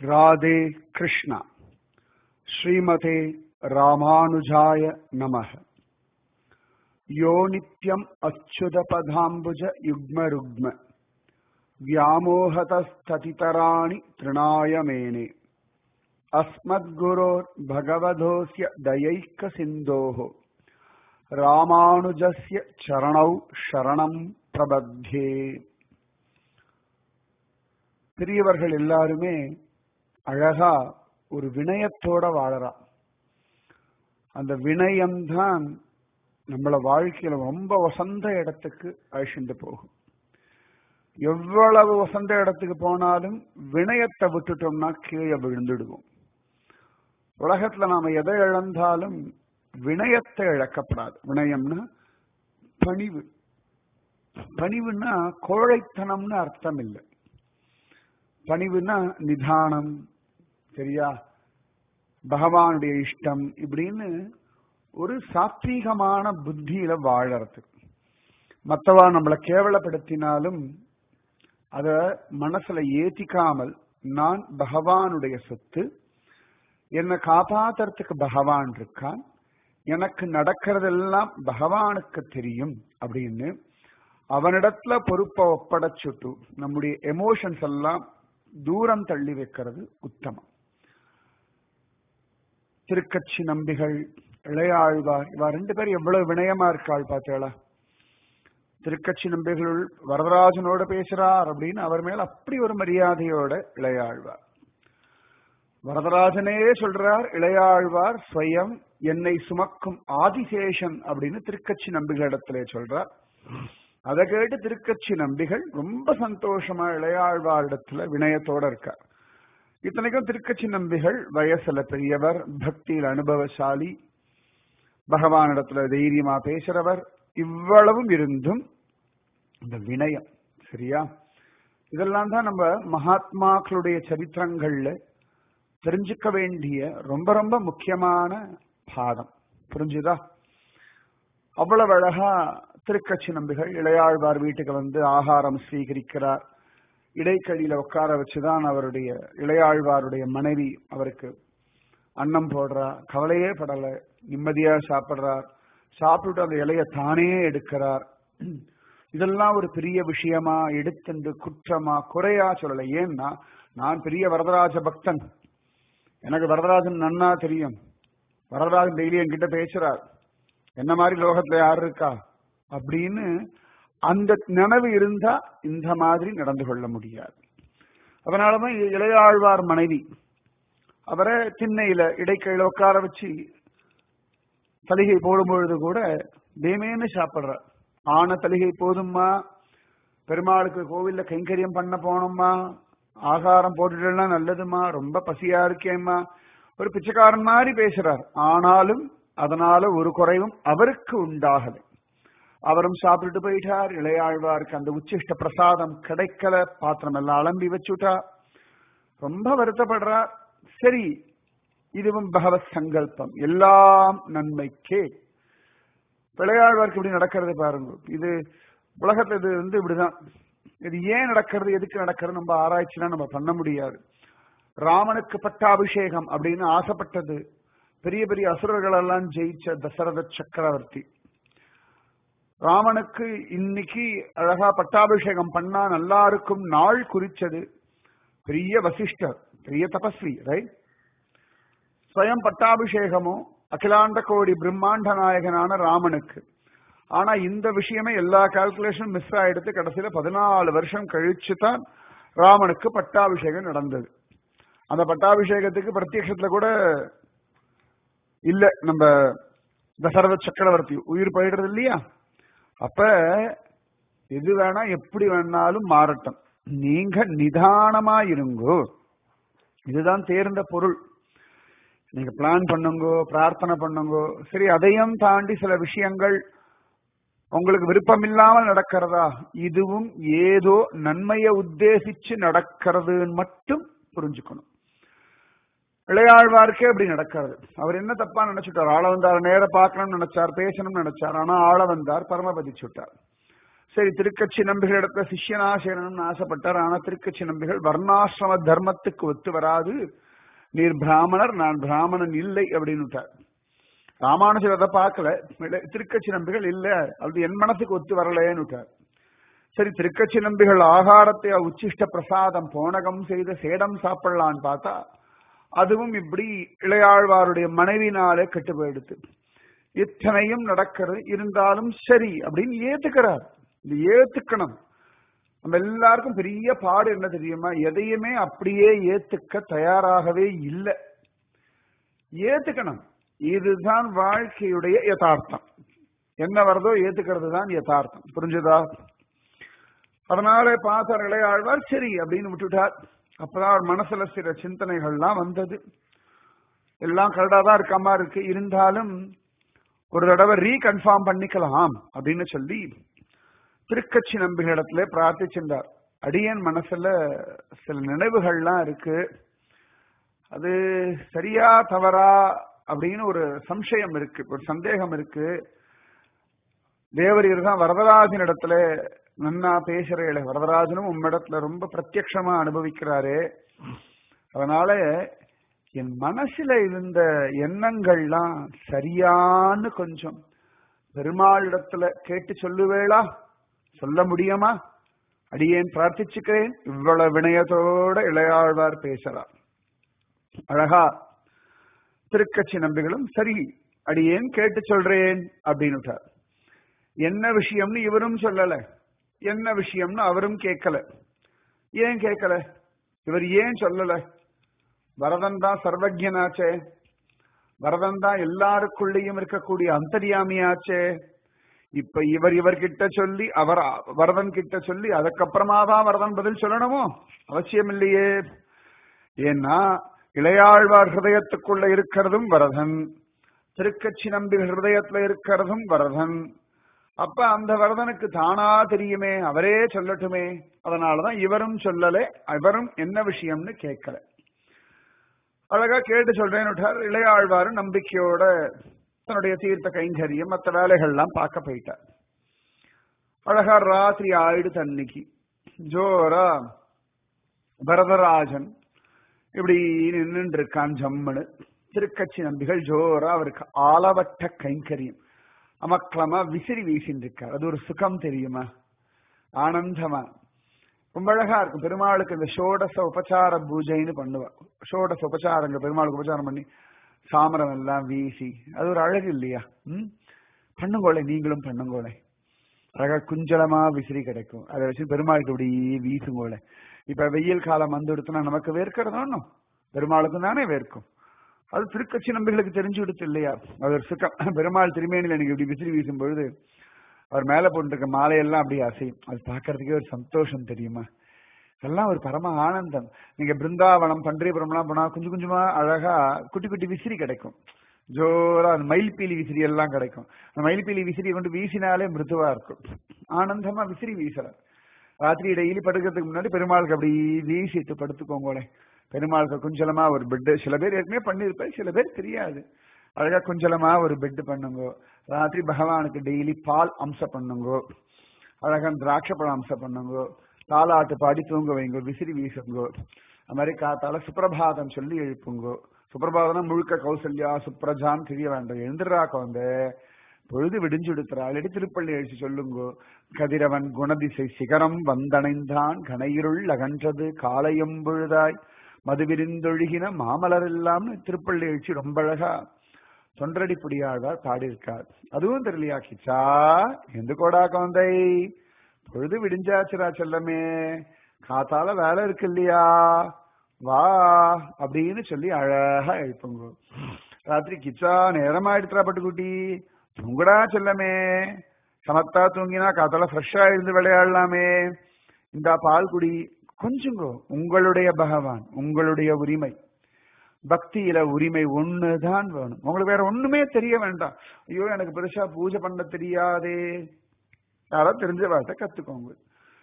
ராதே கிருஷ்ணா ஸ்ரீமதே ராமானுஜாய நமः யோ நித்யம் அச்சுதபதாம்புஜ யுக்மருக்ம व्यामोहतस्ततितराणि तृणाय मेने अस्मद्गुरोर् भगवधोऽस्य दयैकसिन्धोः ராமானுஜஸ்ய சரணௌ சரணம் பிரபத்யே பெரியவர்கள் எல்லாருமே அழகா ஒரு வினயத்தோட வாழறா அந்த வினயம்தான் நம்மள வாழ்க்கையில ரொம்ப வசந்த இடத்துக்கு அழிச்சுட்டு போகும் எவ்வளவு வசந்த இடத்துக்கு போனாலும் வினயத்தை விட்டுட்டோம்னா கீழே விழுந்துடுவோம் உலகத்துல நாம எதை இழந்தாலும் வினயத்தை இழக்கப்படாது வினயம்னா பணிவு பணிவுன்னா கோழைத்தனம்னு அர்த்தம் இல்லை பணிவுனா நிதானம் சரியா பகவானுடைய இஷ்டம் இப்படின்னு ஒரு சாத்வீகமான புத்தியில வாழறதுக்கு மற்றவா நம்மளை கேவலப்படுத்தினாலும் அத மனசுல ஏத்திக்காமல் நான் பகவானுடைய சொத்து என்னை காப்பாத்துறதுக்கு பகவான் இருக்கான் எனக்கு நடக்கிறதெல்லாம் பகவானுக்கு தெரியும் அப்படின்னு அவனிடத்துல பொறுப்பை ஒப்படைச்சுட்டு நம்முடைய எமோஷன்ஸ் எல்லாம் தூரம் தள்ளி வைக்கிறது உத்தமம் திருக்கட்சி நம்பிகள் இளையாழ்வார் இவா ரெண்டு பேரும் எவ்வளவு வினயமா இருக்காள் பார்த்தேளா திருக்கட்சி நம்பிகள் வரதராஜனோட பேசுறார் அப்படின்னு அவர் மேல அப்படி ஒரு மரியாதையோட இளையாழ்வார் வரதராஜனே சொல்றார் இளையாழ்வார் ஸ்வயம் என்னை சுமக்கும் ஆதிசேஷன் அப்படின்னு திருக்கட்சி நம்பிகள் இடத்துல சொல்றார் அதை கேட்டு திருக்கட்சி நம்பிகள் ரொம்ப சந்தோஷமா இளையாழ்வார் இடத்துல வினயத்தோட இருக்கார் இத்தனைக்கும் திருக்கட்சி நம்பிகள் வயசுல பெரியவர் பக்தியில் அனுபவசாலி பகவானிடத்துல தைரியமா பேசுறவர் இவ்வளவும் இருந்தும் இந்த வினயம் சரியா இதெல்லாம் தான் நம்ம மகாத்மாக்களுடைய சரித்திரங்கள்ல தெரிஞ்சுக்க வேண்டிய ரொம்ப ரொம்ப முக்கியமான பாடம் புரிஞ்சுதா அவ்வளவு அழகா திருக்கட்சி நம்பிகள் இளையாழ்வார் வீட்டுக்கு வந்து ஆகாரம் ஸ்வீகரிக்கிறார் இடைக்கடியில உட்கார வச்சுதான் அவருடைய இளையாழ்வாருடைய மனைவி அவருக்கு அன்னம் போடுறா கவலையே படல நிம்மதியா சாப்பிடுறார் சாப்பிட்டு அந்த இலைய தானே எடுக்கிறார் இதெல்லாம் ஒரு பெரிய விஷயமா எடுத்துண்டு குற்றமா குறையா சொல்லல ஏன்னா நான் பெரிய வரதராஜ பக்தன் எனக்கு வரதராஜன் நன்னா தெரியும் வரதராஜன் டெய்லி என்கிட்ட பேசுறார் என்ன மாதிரி லோகத்துல யார் இருக்கா அப்படின்னு அந்த நினைவு இருந்தா இந்த மாதிரி நடந்து கொள்ள முடியாது அதனாலதான் இளையாழ்வார் மனைவி அவரை திண்ணையில இடைக்கையில உட்கார வச்சு தலிகை போடும் பொழுது கூட தேமேன்னு சாப்பிடுற ஆன தலிகை போதும்மா பெருமாளுக்கு கோவில்ல கைங்கரியம் பண்ண போனோம்மா ஆகாரம் போட்டுட்டா நல்லதுமா ரொம்ப பசியா இருக்கேம்மா ஒரு பிச்சைக்காரன் மாதிரி பேசுறார் ஆனாலும் அதனால ஒரு குறைவும் அவருக்கு உண்டாகலை அவரும் சாப்பிட்டுட்டு போயிட்டார் இளையாழ்வாருக்கு அந்த உச்சிஷ்ட பிரசாதம் கிடைக்கல பாத்திரம் எல்லாம் அலம்பி வச்சுட்டா ரொம்ப வருத்தப்படுறார் சரி இதுவும் பகவத் சங்கல்பம் எல்லாம் நன்மைக்கே பிள்ளையாழ்வாருக்கு இப்படி நடக்கிறது பாருங்க இது உலகத்துல இது வந்து இப்படிதான் இது ஏன் நடக்கிறது எதுக்கு நடக்கிறது நம்ம ஆராய்ச்சிலாம் நம்ம பண்ண முடியாது ராமனுக்கு பட்டாபிஷேகம் அப்படின்னு ஆசைப்பட்டது பெரிய பெரிய அசுரர்கள் எல்லாம் ஜெயிச்ச தசரத சக்கரவர்த்தி ராமனுக்கு இன்னைக்கு அழகா பட்டாபிஷேகம் பண்ணா நல்லா இருக்கும் நாள் குறிச்சது பெரிய வசிஷ்டர் பெரிய தபஸ்வி ரைட் ஸ்வயம் பட்டாபிஷேகமும் அகிலாண்ட கோடி பிரம்மாண்ட நாயகனான ராமனுக்கு ஆனா இந்த விஷயமே எல்லா கால்குலேஷனும் மிஸ் ஆயிடுத்து கடைசியில பதினாலு வருஷம் கழிச்சு தான் ராமனுக்கு பட்டாபிஷேகம் நடந்தது அந்த பட்டாபிஷேகத்துக்கு பிரத்யட்சத்துல கூட இல்ல நம்ம தசரத சக்கரவர்த்தி உயிர் போயிடுறது இல்லையா அப்ப எது வேணா எப்படி வேணாலும் மாறட்டும் நீங்க நிதானமா இருங்கோ இதுதான் தேர்ந்த பொருள் நீங்க பிளான் பண்ணுங்கோ பிரார்த்தனை பண்ணுங்கோ சரி அதையும் தாண்டி சில விஷயங்கள் உங்களுக்கு விருப்பம் இல்லாமல் நடக்கிறதா இதுவும் ஏதோ நன்மையை உத்தேசிச்சு நடக்கிறதுன்னு மட்டும் புரிஞ்சுக்கணும் இளையாழ்வாருக்கே அப்படி நடக்கிறது அவர் என்ன தப்பா நினைச்சுட்டார் ஆள வந்தார் நேர பார்க்கணும்னு நினைச்சார் பேசணும்னு நினைச்சார் ஆனா ஆள வந்தார் பரமபதிச்சு விட்டார் சரி திருக்கட்சி நம்பிகள் இடத்துல சிஷ்யனா சேரணும்னு ஆசைப்பட்டார் ஆனா திருக்கட்சி நம்பிகள் வர்ணாசிரம தர்மத்துக்கு ஒத்து வராது நீர் பிராமணர் நான் பிராமணன் இல்லை அப்படின்னு விட்டார் ராமானுஜர் அதை பார்க்கல திருக்கட்சி நம்பிகள் இல்ல அது என் மனசுக்கு ஒத்து வரலேன்னு விட்டார் சரி திருக்கட்சி நம்பிகள் ஆகாரத்தை உச்சிஷ்ட பிரசாதம் போனகம் செய்த சேடம் சாப்பிடலான்னு பார்த்தா அதுவும் இப்படி இளையாழ்வாருடைய மனைவினாலே கெட்டு போயிடுத்து இத்தனையும் நடக்கிறது இருந்தாலும் சரி அப்படின்னு ஏத்துக்கிறார் இது ஏத்துக்கணும் நம்ம எல்லாருக்கும் பெரிய பாடு என்ன தெரியுமா எதையுமே அப்படியே ஏத்துக்க தயாராகவே இல்லை ஏத்துக்கணும் இதுதான் வாழ்க்கையுடைய யதார்த்தம் என்ன வருதோ ஏத்துக்கிறது தான் யதார்த்தம் புரிஞ்சுதா அதனால பார்த்தார் இளையாழ்வார் சரி அப்படின்னு விட்டுட்டார் அப்பதான் அவர் மனசுல சில சிந்தனைகள்லாம் வந்தது எல்லாம் கரெக்டா தான் இருக்க மாதிரி இருக்கு இருந்தாலும் ஒரு தடவை ரீகன்ஃபார்ம் பண்ணிக்கலாம் அப்படின்னு சொல்லி திருக்கட்சி நம்பிகளிடத்துல பிரார்த்திச்சிருந்தார் அடியன் மனசுல சில நினைவுகள்லாம் இருக்கு அது சரியா தவறா அப்படின்னு ஒரு சம்சயம் இருக்கு ஒரு சந்தேகம் இருக்கு தேவரீர் தான் வரதராஜன் இடத்துல நன்னா பேசுறேளே வரதராஜனும் உம்மிடத்துல ரொம்ப பிரத்யக்ஷமா அனுபவிக்கிறாரே அதனால என் மனசுல இருந்த எண்ணங்கள்லாம் சரியான்னு கொஞ்சம் பெருமாளிடத்துல கேட்டு சொல்லுவேளா சொல்ல முடியுமா அடியேன் பிரார்த்திச்சுக்கிறேன் இவ்வளவு வினயத்தோட இளையாழ்வார் பேசலாம் அழகா திருக்கட்சி நம்பிகளும் சரி அடியேன் கேட்டு சொல்றேன் அப்படின்னு என்ன விஷயம்னு இவரும் சொல்லல என்ன விஷயம்னு அவரும் கேட்கல ஏன் கேட்கல இவர் ஏன் சொல்லல வரதன் தான் சர்வஜனாச்சே வரதன் தான் எல்லாருக்குள்ளேயும் இருக்கக்கூடிய அந்தரியாமியாச்சே இப்ப இவர் இவர்கிட்ட சொல்லி அவர் வரதன் கிட்ட சொல்லி அதுக்கப்புறமா தான் வரதன் பதில் சொல்லணுமோ அவசியம் இல்லையே ஏன்னா இளையாழ்வார் ஹிருதயத்துக்குள்ள இருக்கிறதும் வரதன் திருக்கட்சி நம்பி ஹிருதயத்துல இருக்கிறதும் வரதன் அப்ப அந்த வரதனுக்கு தானா தெரியுமே அவரே சொல்லட்டுமே அதனாலதான் இவரும் சொல்லல இவரும் என்ன விஷயம்னு கேட்கல அழகா கேட்டு சொல்றேன்னு இளையாழ்வாரு நம்பிக்கையோட தன்னுடைய தீர்த்த கைங்கரியம் மற்ற வேலைகள்லாம் பார்க்க போயிட்டார் அழகா ராத்திரி ஆயிடுது அன்னைக்கு ஜோரா பரதராஜன் இப்படி நின்று இருக்கான் ஜம்முன்னு திருக்கட்சி நம்பிகள் ஜோரா அவருக்கு ஆலவட்ட கைங்கரியம் அமக்களமா விசிறி வீசின்னு இருக்கார் அது ஒரு சுகம் தெரியுமா ஆனந்தமா ரொம்ப அழகா இருக்கும் பெருமாளுக்கு இந்த ஷோடச உபச்சார பூஜைன்னு பண்ணுவா ஷோடச உபச்சாரங்க பெருமாளுக்கு உபச்சாரம் பண்ணி சாமரம் எல்லாம் வீசி அது ஒரு அழகு இல்லையா ம் பண்ணுங்கோளே நீங்களும் பண்ணுங்கோளே அழகா குஞ்சலமா விசிறி கிடைக்கும் அதை வச்சு பெருமாளுக்கு இப்படி வீசுங்கோளே இப்ப வெயில் காலம் வந்து எடுத்தோம்னா நமக்கு வேர்க்கிறது ஒன்றும் பெருமாளுக்கும் தானே வேர்க்கும் அது திருக்கட்சி நம்பிகளுக்கு தெரிஞ்சு கொடுத்து இல்லையா அது ஒரு சுக்கம் பெருமாள் திருமேனியில் எனக்கு இப்படி விசிறி வீசும் பொழுது அவர் மேல போட்டுருக்க மாலையெல்லாம் அப்படியே அசையும் அது பார்க்கறதுக்கே ஒரு சந்தோஷம் தெரியுமா இதெல்லாம் ஒரு பரம ஆனந்தம் நீங்க பிருந்தாவனம் பன்றியபுரம்லாம் போனா கொஞ்சம் கொஞ்சமா அழகா குட்டி குட்டி விசிறி கிடைக்கும் ஜோரா அந்த மயில்பீலி விசிறி எல்லாம் கிடைக்கும் அந்த மயில்பீலி விசிறியை கொண்டு வீசினாலே மிருதுவா இருக்கும் ஆனந்தமா விசிறி வீசலாம் ராத்திரி டெய்லி படுக்கிறதுக்கு முன்னாடி பெருமாளுக்கு அப்படி வீசிட்டு படுத்துக்கோங்களேன் பெருமாளுக்கு குஞ்சலமா ஒரு பெட்டு சில பேர் ஏற்கனவே பண்ணிருப்பேன் சில பேர் தெரியாது அழகா குஞ்சலமா ஒரு பெட் பண்ணுங்க ராத்திரி பகவானுக்கு டெய்லி பால் அம்சம் பண்ணுங்க அழகா திராட்சை பழம் அம்சம் பண்ணுங்க தாலாட்டு பாடி தூங்க வைங்க விசிறி வீசுங்கோ அது மாதிரி காத்தால சுப்பிரபாதம் சொல்லி எழுப்புங்கோ சுப்பிரபாதம் முழுக்க கௌசல்யா சுப்ரஜான்னு தெரிய வேண்டாம் எழுந்துடுறா குழந்தை பொழுது விடிஞ்சு எடுத்துறா இல்லாட்டி திருப்பள்ளி எழுச்சி சொல்லுங்கோ கதிரவன் குணதிசை சிகரம் வந்தணைந்தான் கனையிருள் அகன்றது காலையும் பொழுதாய் மதுவிரிந்தொழுகின மாமலர் இல்லாம திருப்பள்ளி எழுச்சி ரொம்ப அழகா தொண்டரடி புடியாழ்வார் பாடியிருக்கார் அதுவும் தெரியலையா கிச்சா எந்த கோடா குழந்தை பொழுது விடிஞ்சாச்சுரா செல்லமே காத்தால வேலை இருக்கு இல்லையா வா அப்படின்னு சொல்லி அழகா எழுப்புங்க ராத்திரி கிச்சா நேரமாயிடுத்துறா பட்டுக்குட்டி தூங்குடா செல்லமே சமத்தா தூங்கினா காத்தால ஃப்ரெஷ்ஷா இருந்து விளையாடலாமே இந்த பால் குடி கொஞ்சுங்கோ உங்களுடைய பகவான் உங்களுடைய உரிமை பக்தியில உரிமை ஒண்ணுதான் வேணும் உங்களுக்கு வேற ஒண்ணுமே தெரிய வேண்டாம் ஐயோ எனக்கு பெருசா பூஜை பண்ண தெரியாதே யாராவது தெரிஞ்ச வார்த்தை கத்துக்கோங்க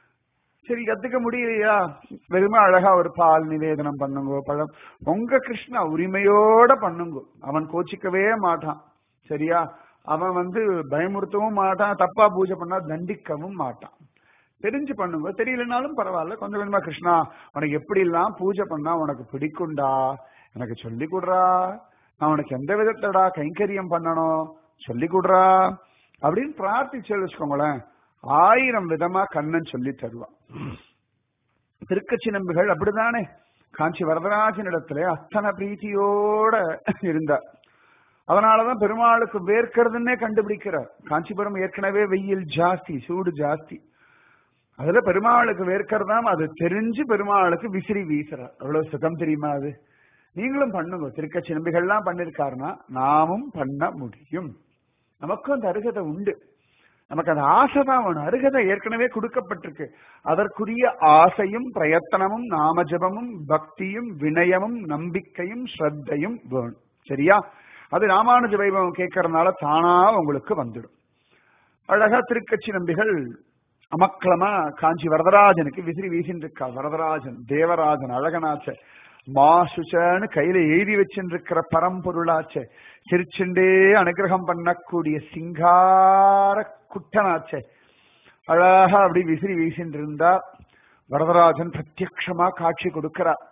சரி கத்துக்க முடியலையா வெறுமே அழகா ஒரு பால் நிவேதனம் பண்ணுங்க பழம் உங்க கிருஷ்ணா உரிமையோட பண்ணுங்க அவன் கோச்சிக்கவே மாட்டான் சரியா அவன் வந்து பயமுறுத்தவும் மாட்டான் தப்பா பூஜை பண்ணா தண்டிக்கவும் மாட்டான் தெரிஞ்சு பண்ணுங்க தெரியலனாலும் பரவாயில்ல கொஞ்சம் கொஞ்சமா கிருஷ்ணா உனக்கு எப்படி எல்லாம் பூஜை பண்ணா உனக்கு பிடிக்கும்டா எனக்கு சொல்லி கொடுறா நான் உனக்கு எந்த விதத்தடா கைங்கரியம் பண்ணணும் சொல்லி கொடுறா அப்படின்னு பிரார்த்திச்சு வச்சுக்கோங்களேன் ஆயிரம் விதமா கண்ணன் சொல்லி தருவான் திருக்கச்சி நம்பிகள் அப்படிதானே காஞ்சி வரதராஜன் இடத்துல அத்தனை பிரீத்தியோட இருந்தார் அதனாலதான் பெருமாளுக்கு வேர்க்கிறதுன்னே கண்டுபிடிக்கிறார் காஞ்சிபுரம் ஏற்கனவே வெயில் ஜாஸ்தி சூடு ஜாஸ்தி அதுல பெருமாளுக்கு வேர்க்கிறதாம் அது தெரிஞ்சு பெருமாளுக்கு விசிறி வீசுறார் அவ்வளவு சுகம் தெரியுமா அது நீங்களும் பண்ணுங்க திருக்கச்சி நம்பிகள்லாம் பண்ணிருக்காருன்னா நாமும் பண்ண முடியும் நமக்கும் அந்த அருகதை உண்டு நமக்கு அந்த ஆசை தான் வேணும் அருகதை ஏற்கனவே கொடுக்கப்பட்டிருக்கு அதற்குரிய ஆசையும் பிரயத்தனமும் நாமஜபமும் பக்தியும் வினயமும் நம்பிக்கையும் ஸ்ரத்தையும் வேணும் சரியா அது ராமானுஜ வைபவம் கேட்கறதுனால தானா உங்களுக்கு வந்துடும் அழகா திருக்கட்சி நம்பிகள் அமக்களமா காஞ்சி வரதராஜனுக்கு விசிறி வீசின்னு இருக்கா வரதராஜன் தேவராஜன் அழகனாச்ச மாசுச்சன்னு கையில எழுதி வச்சுருக்கிற பரம்பொருளாச்சே சிரிச்சுண்டே அனுகிரகம் பண்ணக்கூடிய சிங்கார குட்டனாச்சே அழகா அப்படி விசிறி வீசின்னு இருந்தா வரதராஜன் பிரத்யக்ஷமா காட்சி கொடுக்கிறார்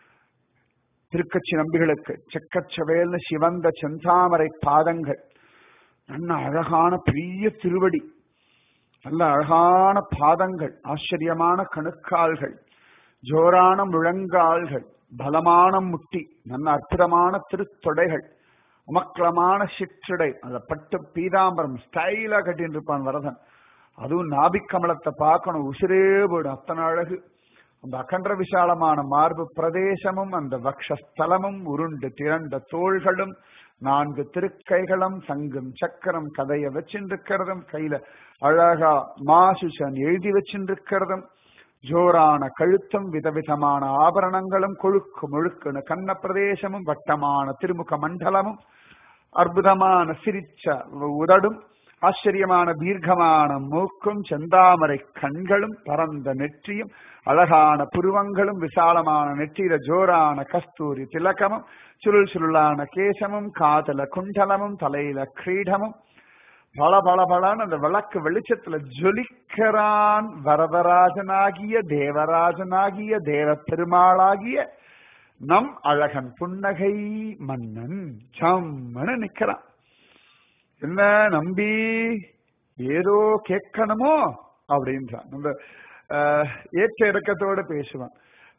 திருக்கட்சி நம்பிகளுக்கு செக்கச்சவேல்னு சிவந்த செந்தாமரை பாதங்கள் நல்ல அழகான பெரிய திருவடி நல்ல அழகான பாதங்கள் ஆச்சரியமான கணுக்கால்கள் ஜோரான முழங்கால்கள் பலமான முட்டி நல்ல அற்புதமான திருத்தொடைகள் உமக்களமான சிற்றடை அந்த பட்டு பீதாம்பரம் ஸ்டைலா கட்டின்னு இருப்பான் வரதன் அதுவும் நாபிக்கமலத்தை பார்க்கணும் உசிரே போயிடும் அத்தனை அழகு அந்த அகன்ற விசாலமான மார்பு பிரதேசமும் அந்த வக்ஷஸ்தலமும் உருண்டு திரண்ட தோள்களும் நான்கு திருக்கைகளும் சங்கும் சக்கரம் கதைய வச்சிருக்கிறதும் கையில அழகா மாசுசன் எழுதி வச்சிருக்கிறதும் ஜோரான கழுத்தும் விதவிதமான ஆபரணங்களும் கொழுக்கு முழுக்குன்னு கண்ண பிரதேசமும் வட்டமான திருமுக மண்டலமும் அற்புதமான சிரிச்ச உதடும் ஆச்சரியமான தீர்க்கமான மூக்கும் செந்தாமரை கண்களும் பரந்த நெற்றியும் அழகான புருவங்களும் விசாலமான நெற்றியில ஜோரான கஸ்தூரி திலக்கமும் சுருள் சுருளான கேசமும் காதல குண்டலமும் தலையில கிரீடமும் பல பல பலன்னு அந்த விளக்கு வெளிச்சத்துல ஜொலிக்கிறான் வரதராஜனாகிய தேவராஜனாகிய தேவ பெருமாளாகிய நம் அழகன் புன்னகை மன்னன் சம்மனு நிக்கிறான் என்ன நம்பி ஏதோ கேட்கணுமோ அப்படின்றான் நம்ம ஏற்ற இறக்கத்தோட பேசுவான்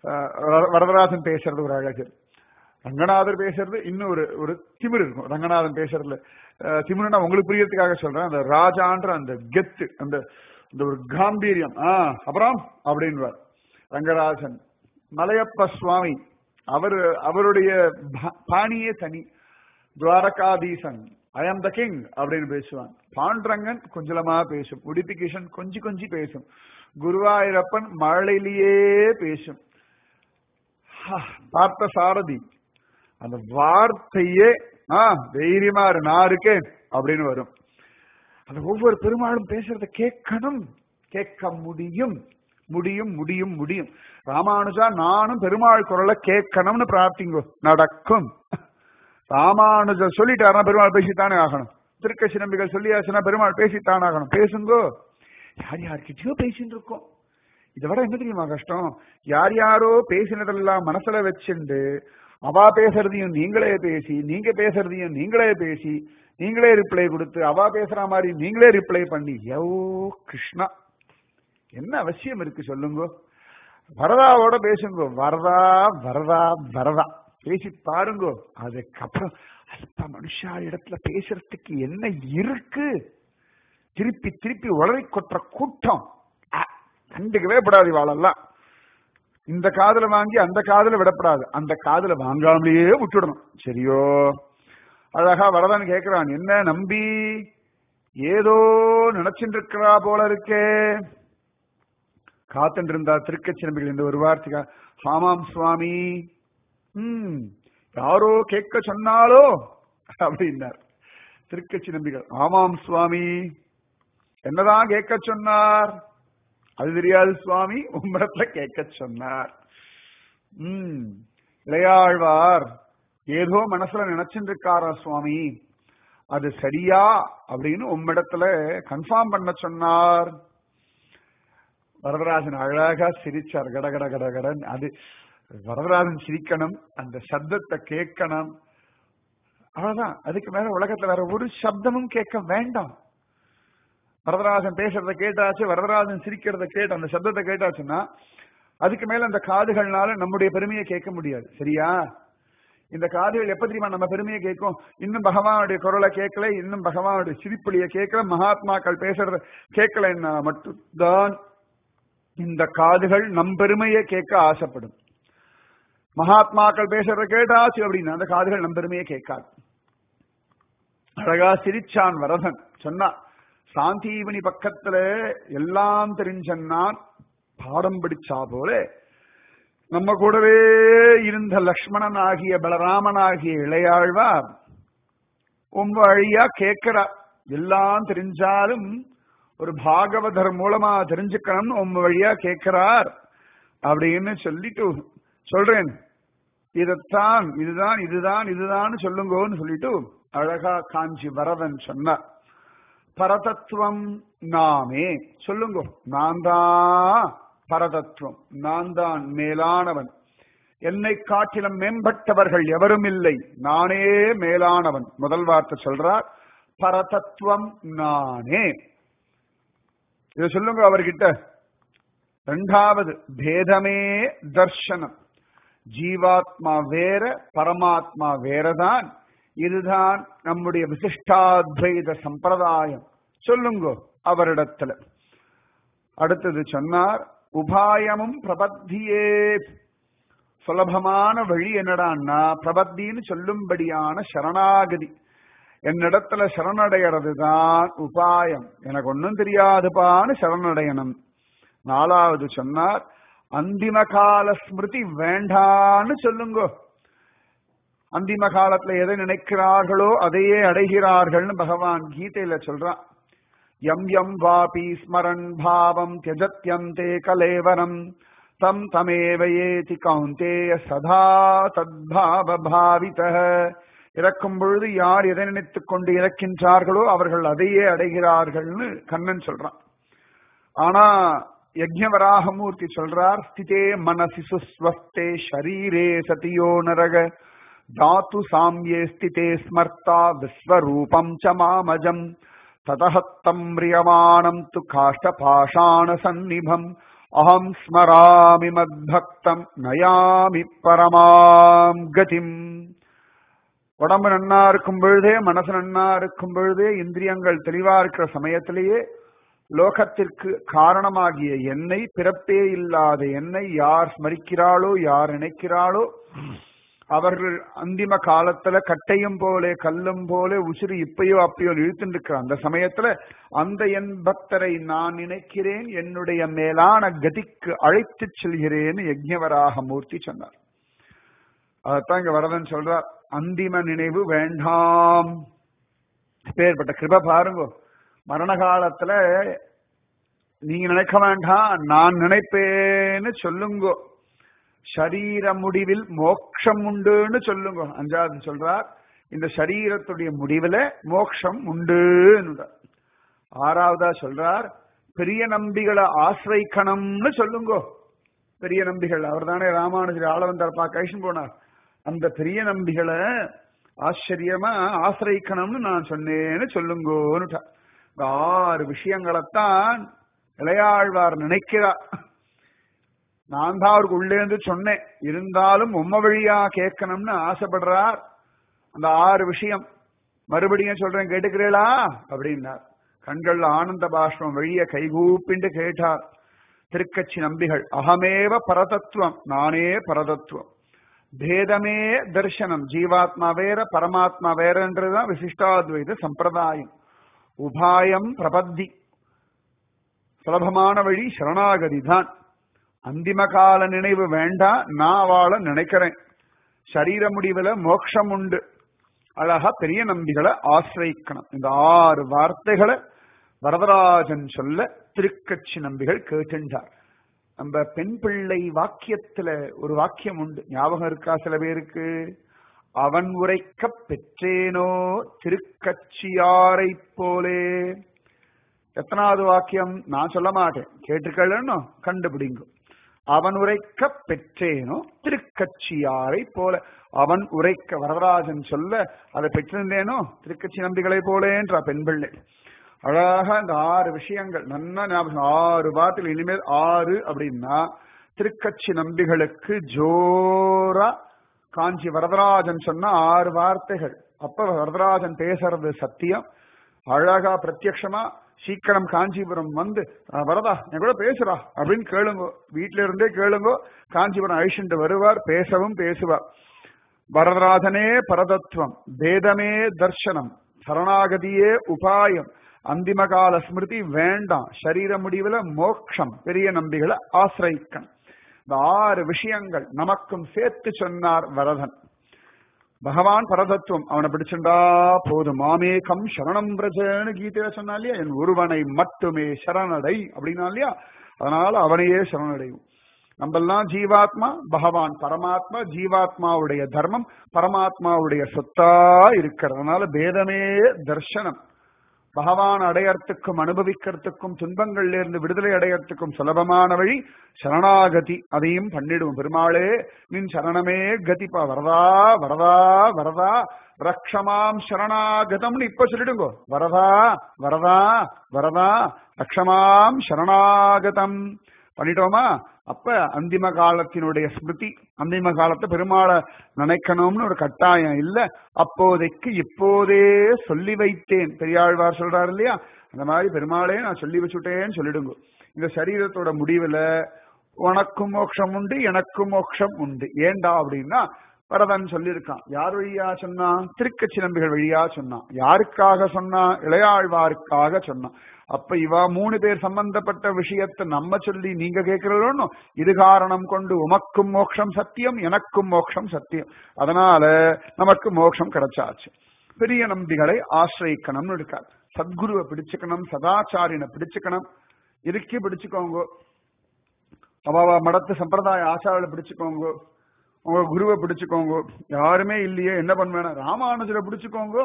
வரதராஜன் பேசுறது ஒரு அழகு ரங்கநாதர் பேசுறது இன்னும் ஒரு ஒரு திமிர் இருக்கும் ரங்கநாதன் பேசுறதுல திமிர்னா உங்களுக்கு புரியறதுக்காக சொல்றேன் அந்த ராஜான்ற அந்த கெத்து அந்த அந்த ஒரு காம்பீரியம் ஆ அப்புறம் அப்படின்வார் ரங்கராஜன் மலையப்ப சுவாமி அவர் அவருடைய பாணியே தனி துவாரகாதீசன் ஐ ஆம் த கிங் அப்படின்னு பேசுவான் பாண்டரங்கன் கொஞ்சலமா பேசும் உடுப்பி கிஷன் கொஞ்சி கொஞ்சி பேசும் குருவாயூரப்பன் மழையிலேயே பேசும் பார்த்த சாரதி அந்த வார்த்தையே ஆ தைரியமா இரு நான் இருக்கேன் அப்படின்னு வரும் அந்த ஒவ்வொரு பெருமாளும் பேசுறத கேட்கணும் கேட்க முடியும் முடியும் முடியும் முடியும் ராமானுஜா நானும் பெருமாள் குரலை கேட்கணும்னு பிரார்த்திங்கோ நடக்கும் ராமானுஜ சொல்லிட்டாருன்னா பெருமாள் பேசித்தானே ஆகணும் திருக்கட்சி நம்பிகள் சொல்லியாச்சுன்னா பெருமாள் பேசித்தானே ஆகணும் பேசுங்கோ யார் யார்கிட்டயோ பேசிட்டு இருக்கோம் இதை விட என்ன தெரியுமா கஷ்டம் யார் யாரோ பேசினதெல்லாம் மனசுல வச்சுண்டு அவா பேசுறதையும் நீங்களே பேசி நீங்க பேசுறதையும் நீங்களே பேசி நீங்களே ரிப்ளை கொடுத்து அவா பேசுற மாதிரி நீங்களே ரிப்ளை பண்ணி யோ கிருஷ்ணா என்ன அவசியம் இருக்கு சொல்லுங்க வரதாவோட பேசுங்க வரதா வரதா வரதா பேசி பாருங்க அதுக்கப்புறம் அல்ப மனுஷா இடத்துல பேசுறதுக்கு என்ன இருக்கு திருப்பி திருப்பி உளறி கொட்டுற கூட்டம் கண்டுக்கவே படாது இவாளெல்லாம் இந்த காதல வாங்கி அந்த காதல விடப்படாது அந்த காதல வாங்காமலேயே விட்டுடணும் சரியோ அழகா வரதான் கேக்குறான் என்ன நம்பி ஏதோ நினைச்சுட்டு இருக்கிறா போல இருக்கே காத்துட்டு இருந்தா திருக்கச்சி நம்பிகள் இந்த ஒரு வார்த்தைக்கா ஆமாம் சுவாமி ம் யாரோ கேட்க சொன்னாலோ அப்படின்னார் திருக்கச்சி நம்பிகள் ஆமாம் சுவாமி என்னதான் கேட்க சொன்னார் அது தெரியாது சுவாமி உம்மிடத்துல கேட்க சொன்னார் உம் இளையாழ்வார் ஏதோ மனசுல நினைச்சுட்டு இருக்காரா சுவாமி அது சரியா அப்படின்னு உம்மிடத்துல கன்ஃபார்ம் பண்ண சொன்னார் வரதராஜன் அழகா சிரிச்சார் கட கட கட கடன் அது வரதராஜன் சிரிக்கணும் அந்த சப்தத்தை கேட்கணும் அவ்வளவுதான் அதுக்கு மேல உலகத்துல வேற ஒரு சப்தமும் கேட்க வேண்டாம் வரதராஜன் பேசுறத கேட்டாச்சு வரதராஜன் சிரிக்கிறத கேட்டு அந்த சப்தத்தை கேட்டாச்சுன்னா அதுக்கு மேல அந்த காதுகள்னால நம்முடைய பெருமையை கேட்க முடியாது சரியா இந்த காதுகள் எப்ப தெரியுமா நம்ம பெருமையை கேட்கும் இன்னும் பகவானுடைய குரலை கேட்கல இன்னும் பகவானுடைய சிரிப்பொழிய கேட்கல மகாத்மாக்கள் பேசுறத கேட்கலன்னா மட்டும்தான் இந்த காதுகள் நம் பெருமையை கேட்க ஆசைப்படும் மகாத்மாக்கள் பேசுறத கேட்டாச்சு அப்படின்னா அந்த காதுகள் நம் பெருமையை கேட்காது அழகா சிரிச்சான் வரதன் சொன்னா சாந்தீவனி பக்கத்துல எல்லாம் தெரிஞ்சன்னான் பாடம் படிச்சா போல நம்ம கூடவே இருந்த லக்ஷ்மணன் ஆகிய பலராமன் ஆகிய இளையாழ்வார் உங்க வழியா கேட்கிறார் எல்லாம் தெரிஞ்சாலும் ஒரு பாகவதர் மூலமா தெரிஞ்சுக்கணும்னு உங்க வழியா கேட்கிறார் அப்படின்னு சொல்லிட்டு சொல்றேன் இதத்தான் இதுதான் இதுதான் இதுதான் சொல்லுங்கன்னு சொல்லிட்டு அழகா காஞ்சி வரதன் சொன்னார் பரதத்துவம் நாமே சொல்லுங்க நான் தான் பரதத்துவம் நான் தான் மேலானவன் என்னை காட்டிலும் மேம்பட்டவர்கள் எவரும் இல்லை நானே மேலானவன் முதல் வார்த்தை சொல்றார் பரதத்துவம் நானே இதை சொல்லுங்க அவர்கிட்ட ரெண்டாவது பேதமே தர்ஷனம் ஜீவாத்மா வேற பரமாத்மா வேறதான் இதுதான் நம்முடைய விசிஷ்டாத்வைத சம்பிரதாயம் சொல்லுங்க அவரிடத்துல அடுத்தது சொன்னார் உபாயமும் பிரபத்தியே சுலபமான வழி என்னடான்னா பிரபத்தின்னு சொல்லும்படியான சரணாகதி என்னிடத்துல சரணடைகிறது தான் உபாயம் எனக்கு ஒன்னும் தெரியாதுப்பான்னு சரணடையணும் நாலாவது சொன்னார் அந்திம கால ஸ்மிருதி வேண்டான்னு சொல்லுங்க அந்திம காலத்துல எதை நினைக்கிறார்களோ அதையே அடைகிறார்கள்னு பகவான் கீதையில சொல்றான் எம் எம் வாபி ஸ்மரன் பாவம் தியஜத்யந்தே கலேவரம் தம் தமேவயேதி கௌந்தேய சதா தத்பாவ பாவித இறக்கும் பொழுது யார் எதை நினைத்துக் கொண்டு இறக்கின்றார்களோ அவர்கள் அதையே அடைகிறார்கள்னு கண்ணன் சொல்றான் ஆனா யஜ்ஞவராகமூர்த்தி சொல்றார் ஸ்திதே மனசி சுஸ்வஸ்தே ஷரீரே சதியோ நரக தாத்து சாமியே ஸ்திதே ஸ்மர்த்தா விஸ்வரூபம் ச மாமஜம் ததஹத்தம் ரியமானம் து காஷ்டபாஷாண சந்நிபம் அகம் ஸ்மராமி மத்பக்தம் நயாமி பரமாம் கதிம் உடம்பு நன்னா இருக்கும் பொழுதே மனசு நன்னா இருக்கும் பொழுதே இந்திரியங்கள் தெளிவா இருக்கிற சமயத்திலேயே லோகத்திற்கு காரணமாகிய என்னை பிறப்பே இல்லாத என்னை யார் ஸ்மரிக்கிறாளோ யார் நினைக்கிறாளோ அவர்கள் அந்திம காலத்துல கட்டையும் போலே கல்லும் போலே உசிறு இப்பயோ அப்பயோ இழுத்துட்டு இருக்கிற அந்த சமயத்துல அந்த என் பக்தரை நான் நினைக்கிறேன் என்னுடைய மேலான கதிக்கு அழைத்துச் செல்கிறேன்னு யஜ்ஞவராக மூர்த்தி சொன்னார் அதைத்தான் இங்க வரதன் சொல்றார் அந்திம நினைவு வேண்டாம் பேர்பட்ட கிருப பாருங்க மரண காலத்துல நீங்க நினைக்க வேண்டாம் நான் நினைப்பேன்னு சொல்லுங்க சரீர முடிவில் மோட்சம் உண்டுன்னு சொல்லுங்க அஞ்சாவது சொல்றார் இந்த சரீரத்துடைய முடிவுல மோட்சம் உண்டுன்னு ஆறாவதா சொல்றார் பெரிய நம்பிகளை ஆசிரிக்கணும்னு சொல்லுங்க பெரிய நம்பிகள் அவர் தானே ராமானுஜர் ஆளவந்தார் பா கைஷன் போனார் அந்த பெரிய நம்பிகளை ஆச்சரியமா ஆசிரிக்கணும்னு நான் சொன்னேன்னு சொல்லுங்கோன்னு இந்த ஆறு விஷயங்களைத்தான் இளையாழ்வார் நினைக்கிறார் நான் தான் அவருக்கு உள்ளே இருந்து சொன்னேன் இருந்தாலும் உம்ம வழியா கேட்கணும்னு ஆசைப்படுறார் அந்த ஆறு விஷயம் மறுபடியும் சொல்றேன் கேட்டுக்கிறீளா அப்படின்னார் கண்கள்ல ஆனந்த பாஷ்பம் வழிய கைகூப்பிண்டு கேட்டார் திருக்கட்சி நம்பிகள் அகமேவ பரதத்துவம் நானே பரதத்துவம் பேதமே தர்சனம் ஜீவாத்மா வேற பரமாத்மா வேறன்றதுதான் விசிஷ்டாத்வைத சம்பிரதாயம் உபாயம் பிரபத்தி சுலபமான வழி சரணாகதி தான் அந்திம கால நினைவு வேண்டாம் நான் வாழ நினைக்கிறேன் சரீர முடிவுல மோட்சம் உண்டு அழகா பெரிய நம்பிகளை ஆசிரிக்கணும் இந்த ஆறு வார்த்தைகளை வரதராஜன் சொல்ல திருக்கட்சி நம்பிகள் கேட்டுண்டார் நம்ம பெண் பிள்ளை வாக்கியத்துல ஒரு வாக்கியம் உண்டு ஞாபகம் இருக்கா சில பேருக்கு அவன் உரைக்க பெற்றேனோ திருக்கட்சியாரை போலே எத்தனாவது வாக்கியம் நான் சொல்ல மாட்டேன் கேட்டுக்கலன்னு கண்டுபிடிங்க அவன் உரைக்க பெற்றேனோ திருக்கட்சியாரை போல அவன் உரைக்க வரதராஜன் சொல்ல அதை பெற்றிருந்தேனோ திருக்கட்சி நம்பிகளை போலேன்றா பெண் பிள்ளை அழகா இந்த ஆறு விஷயங்கள் நன்னா ஞாபகம் ஆறு வார்த்தைகள் இனிமேல் ஆறு அப்படின்னா திருக்கட்சி நம்பிகளுக்கு ஜோரா காஞ்சி வரதராஜன் சொன்ன ஆறு வார்த்தைகள் அப்ப வரதராஜன் பேசுறது சத்தியம் அழகா பிரத்யக்ஷமா சீக்கிரம் காஞ்சிபுரம் வந்து "அஹ், வரதா என் கூட பேசுறா அப்படின்னு கேளுங்க வீட்ல இருந்தே கேளுங்க காஞ்சிபுரம் அழிச்சுட்டு வருவார் பேசவும் பேசுவார் வரதராஜனே பரதத்துவம் வேதமே தர்சனம் சரணாகதியே உபாயம் அந்திமகால ஸ்மிருதி வேண்டாம் சரீர முடிவுல மோக்ஷம் பெரிய நம்பிகளை ஆசிரிக்கணும் இந்த ஆறு விஷயங்கள் நமக்கும் சேர்த்து சொன்னார் வரதன் பகவான் பரதத்துவம் அவனை பிடிச்சிருந்தா போதும் மாமேகம் சரணம் பிரஜன்னு கீதையில சொன்னா இல்லையா என் ஒருவனை மட்டுமே சரணடை அப்படின்னா இல்லையா அதனால அவனையே சரணடையும் நம்மெல்லாம் ஜீவாத்மா பகவான் பரமாத்மா ஜீவாத்மாவுடைய தர்மம் பரமாத்மாவுடைய சொத்தா இருக்கிறதுனால பேதமே தர்சனம் பகவான் அடையறதுக்கும் அனுபவிக்கிறதுக்கும் துன்பங்கள்ல இருந்து விடுதலை அடையறதுக்கும் சுலபமான வழி சரணாகதி அதையும் பண்ணிடுவோம் பெருமாளே நின் சரணமே கதிப்பா வரதா வரதா வரதா ரக்ஷமாம் சரணாகதம்னு இப்ப சொல்லிடுங்கோ வரதா வரதா வரதா ரக்ஷமாம் சரணாகதம் பண்ணிட்டோமா அப்ப அந்திம காலத்தினுடைய ஸ்மிருதி அந்திம காலத்தை பெருமாளை நினைக்கணும்னு ஒரு கட்டாயம் இல்ல அப்போதைக்கு இப்போதே சொல்லி வைத்தேன் பெரியாழ்வார் சொல்றாரு இல்லையா அந்த மாதிரி பெருமாளே நான் சொல்லி வச்சுட்டேன்னு சொல்லிடுங்க இந்த சரீரத்தோட முடிவுல உனக்கும் மோட்சம் உண்டு எனக்கும் மோட்சம் உண்டு ஏண்டா அப்படின்னா வரதன் சொல்லியிருக்கான் யார் வழியா சொன்னான் திருக்கச்சி நம்பிகள் வழியா சொன்னான் யாருக்காக சொன்னான் இளையாழ்வாருக்காக சொன்னான் அப்ப இவா மூணு பேர் சம்பந்தப்பட்ட விஷயத்தை நம்ம சொல்லி நீங்க கேட்கிறோம் இது காரணம் கொண்டு உமக்கும் மோட்சம் சத்தியம் எனக்கும் மோட்சம் சத்தியம் அதனால நமக்கு மோட்சம் கிடைச்சாச்சு பெரிய நம்பிகளை ஆசிரியிக்கணும்னு இருக்கார் சத்குருவை பிடிச்சுக்கணும் சதாச்சாரியனை பிடிச்சுக்கணும் இருக்கி பிடிச்சுக்கோங்க அவாவா மடத்து சம்பிரதாய ஆச்சாரியை பிடிச்சுக்கோங்க உங்க குருவை பிடிச்சுக்கோங்க யாருமே இல்லையே என்ன பண்ணுவேனா ராமானுஜரை பிடிச்சுக்கோங்க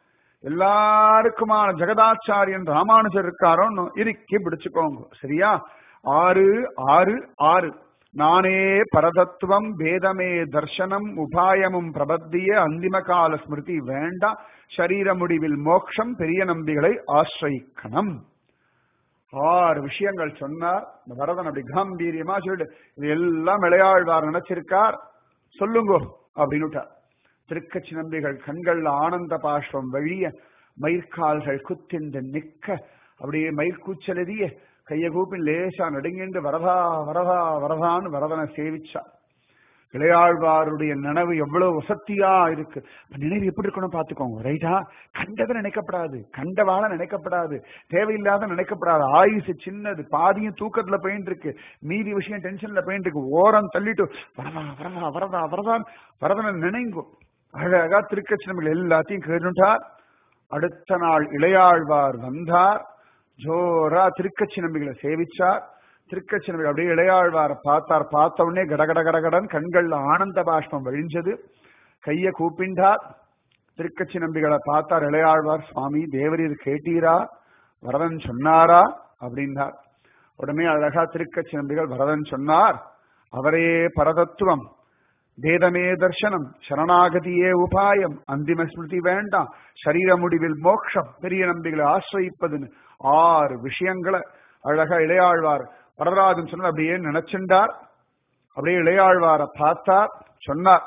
எல்லாருக்குமான ஜெகதாச்சாரியன் ராமானுஜர் இருக்காரோன்னு இறுக்கி பிடிச்சுக்கோங்க சரியா ஆறு ஆறு ஆறு நானே பரதத்துவம் வேதமே தர்சனம் உபாயமும் பிரபத்திய அந்திம கால ஸ்மிருதி வேண்டாம் சரீர முடிவில் மோட்சம் பெரிய நம்பிகளை ஆசிரியிக்கணும் ஆறு விஷயங்கள் சொன்னார் இந்த வரதன் அப்படி கம்பீரியமா சொல்லிட்டு இது எல்லாம் இளையாழ்வார் நினைச்சிருக்கார் சொல்லுங்கோ அப்படின்னுட்டார் திருக்கச்சி நம்பிகள் கண்கள்ல ஆனந்த பாஷ்பம் வழிய மயிர்கால்கள் குத்திண்டு நிக்க அப்படியே மயிர்கூச்சலெறிய கைய கூப்பின் லேசா நடுங்கிண்டு வரதா வரதா வரதான்னு வரதனை சேவிச்சா இளையாழ்வாருடைய நினைவு எவ்வளவு வசத்தியா இருக்கு அப்ப நினைவு எப்படி இருக்கணும் பாத்துக்கோங்க ரைட்டா கண்டதை நினைக்கப்படாது கண்டவாள நினைக்கப்படாது தேவையில்லாத நினைக்கப்படாது ஆயுசு சின்னது பாதியும் தூக்கத்துல போயிட்டு இருக்கு மீதி விஷயம் டென்ஷன்ல போயிட்டு இருக்கு ஓரம் தள்ளிட்டு வரதா வரதா வரதா வரதான் வரதனை நினைங்கும் அழகா திருக்கச்சினமிகள் எல்லாத்தையும் கேட்டுட்டார் அடுத்த நாள் இளையாழ்வார் வந்தார் ஜோரா திருக்கச்சி நம்பிகளை சேவிச்சார் திருக்கச்சி நம்பிகள் அப்படியே இளையாழ்வார் பார்த்தார் பார்த்த உடனே கடகட கடகடன் கண்கள்ல ஆனந்த பாஷ்பம் வழிஞ்சது கைய கூப்பிண்டார் திருக்கச்சி நம்பிகளை பார்த்தார் இளையாழ்வார் சுவாமி தேவரீர் கேட்டீரா வரதன் சொன்னாரா அப்படின்னார் உடனே அழகா திருக்கச்சி நம்பிகள் வரதன் சொன்னார் அவரே பரதத்துவம் வேதமே தர்சனம் சரணாகதியே உபாயம் அந்திம ஸ்மிருதி வேண்டாம் சரீர முடிவில் மோட்சம் பெரிய நம்பிகளை ஆசிரியிப்பதுன்னு ஆறு விஷயங்களை அழகா இளையாழ்வார் வரதராஜன் சொன்ன அப்படியே நினைச்சுண்டார் அப்படியே இளையாழ்வார பார்த்தார் சொன்னார்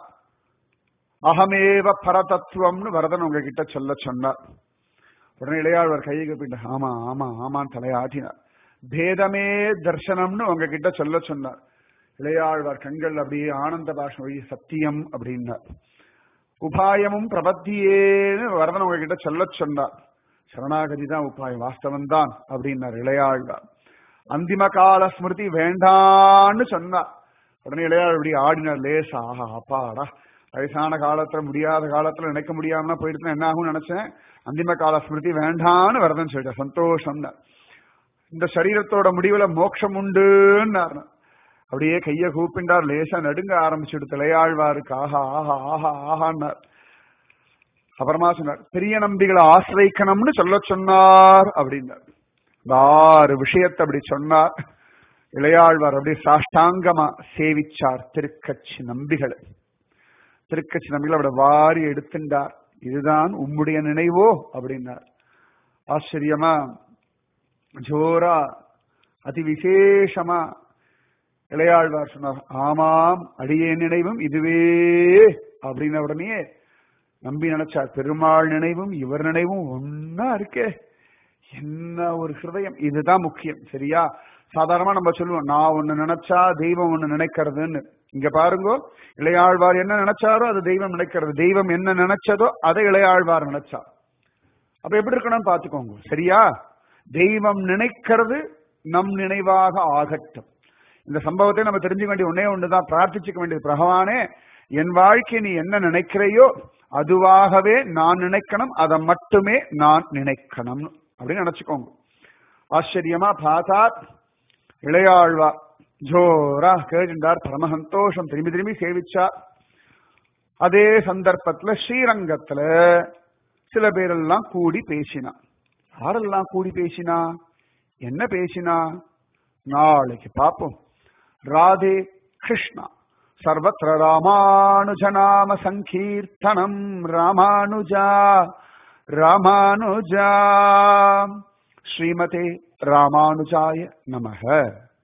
அகமேவ பரதத்துவம்னு வரதன் உங்ககிட்ட சொல்ல சொன்னார் உடனே இளையாழ்வார் கையை கப்பிட்ட ஆமா ஆமா ஆமான்னு தலையாட்டினார் பேதமே தர்சனம்னு உங்ககிட்ட சொல்ல சொன்னார் இளையாழ்வார் கண்கள் அப்படியே ஆனந்த பாஷம் வழி சத்தியம் அப்படின்னார் உபாயமும் பிரபத்தியேன்னு வரதன் உங்ககிட்ட சொல்ல சொன்னார் சரணாகதி தான் உபாயம் வாஸ்தவம் தான் அப்படின்னார் இளையாழ்வார் அந்திம கால ஸ்மிருதி வேண்டான்னு சொன்னார் உடனே இளையாள் இப்படி ஆடினார் லேசா ஆஹா அப்பாடா வயசான காலத்துல முடியாத காலத்துல நினைக்க முடியாம போயிடுச்சுன்னா என்ன ஆகும்னு நினைச்சேன் அந்திம கால ஸ்மிருதி வேண்டான்னு வரதன் சொல்லிட்டேன் சந்தோஷம் இந்த சரீரத்தோட முடிவுல மோட்சம் உண்டுன்னார் அப்படியே கைய கூப்பிண்டார் லேசா நடுங்க ஆரம்பிச்சுடு தலையாழ்வாருக்கு ஆஹா ஆஹா ஆஹா ஆஹான்னார் அப்புறமா சொன்னார் பெரிய நம்பிகளை ஆசிரிக்கணும்னு சொல்ல சொன்னார் அப்படின்னார் இந்த ஆறு விஷயத்தை அப்படி சொன்னார் இளையாழ்வார் அப்படியே சாஷ்டாங்கமா சேவிச்சார் திருக்கட்சி நம்பிகளை திருக்கட்சி நம்பிகளை அவட வாரி எடுத்துட்டார் இதுதான் உம்முடைய நினைவோ அப்படின்னார் ஆச்சரியமா ஜோரா அதி விசேஷமா இளையாழ்வார் சொன்னார் ஆமாம் அடியே நினைவும் இதுவே அப்படின்ன உடனே நம்பி நினைச்சார் பெருமாள் நினைவும் இவர் நினைவும் ஒன்னா இருக்கே என்ன ஒரு ஹிருதயம் இதுதான் முக்கியம் சரியா சாதாரணமா நம்ம சொல்லுவோம் நான் ஒண்ணு நினைச்சா தெய்வம் ஒண்ணு நினைக்கிறதுன்னு இங்க பாருங்க இளையாழ்வார் என்ன நினைச்சாரோ அது தெய்வம் நினைக்கிறது தெய்வம் என்ன நினைச்சதோ அதை இளையாழ்வார் நினைச்சா அப்ப எப்படி இருக்கணும்னு பாத்துக்கோங்க சரியா தெய்வம் நினைக்கிறது நம் நினைவாக ஆகட்டும் இந்த சம்பவத்தை நம்ம தெரிஞ்சுக்க வேண்டிய ஒன்னே ஒண்ணுதான் பிரார்த்திச்சுக்க வேண்டியது பகவானே என் வாழ்க்கை நீ என்ன நினைக்கிறையோ அதுவாகவே நான் நினைக்கணும் அதை மட்டுமே நான் நினைக்கணும் அப்படின்னு நினைச்சுக்கோங்க ஆச்சரியமா பார்த்தா இளையாழ்வா ஜோரா கேட்டார் பரம சந்தோஷம் திரும்பி திரும்பி சேவிச்சார் அதே சந்தர்ப்பத்துல ஸ்ரீரங்கத்துல சில பேரெல்லாம் கூடி பேசினா யாரெல்லாம் கூடி பேசினா என்ன பேசினா நாளைக்கு பார்ப்போம் ராதே கிருஷ்ணா சர்வத்திர ராமானுஜநாம சங்கீர்த்தனம் ராமானுஜா ராமானுஜா ஸ்ரீமதே ராமானுஜாய நமக